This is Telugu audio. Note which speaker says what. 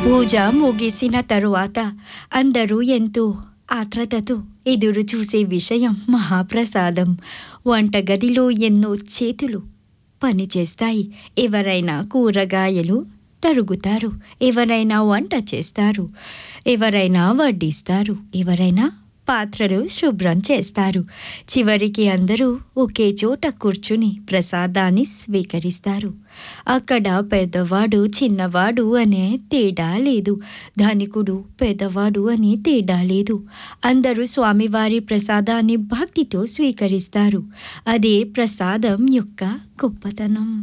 Speaker 1: పూజ ముగిసిన తరువాత అందరూ ఎంతో ఆత్రతతో ఎదురు చూసే విషయం మహాప్రసాదం వంటగదిలో ఎన్నో చేతులు పనిచేస్తాయి ఎవరైనా కూరగాయలు తరుగుతారు ఎవరైనా వంట చేస్తారు ఎవరైనా వడ్డిస్తారు ఎవరైనా పాత్రలు శుభ్రం చేస్తారు చివరికి అందరూ ఒకే చోట కూర్చుని ప్రసాదాన్ని స్వీకరిస్తారు అక్కడ పెద్దవాడు చిన్నవాడు అనే తేడా లేదు ధనికుడు పేదవాడు అనే తేడా లేదు అందరూ స్వామివారి ప్రసాదాన్ని భక్తితో స్వీకరిస్తారు అదే ప్రసాదం యొక్క గొప్పతనం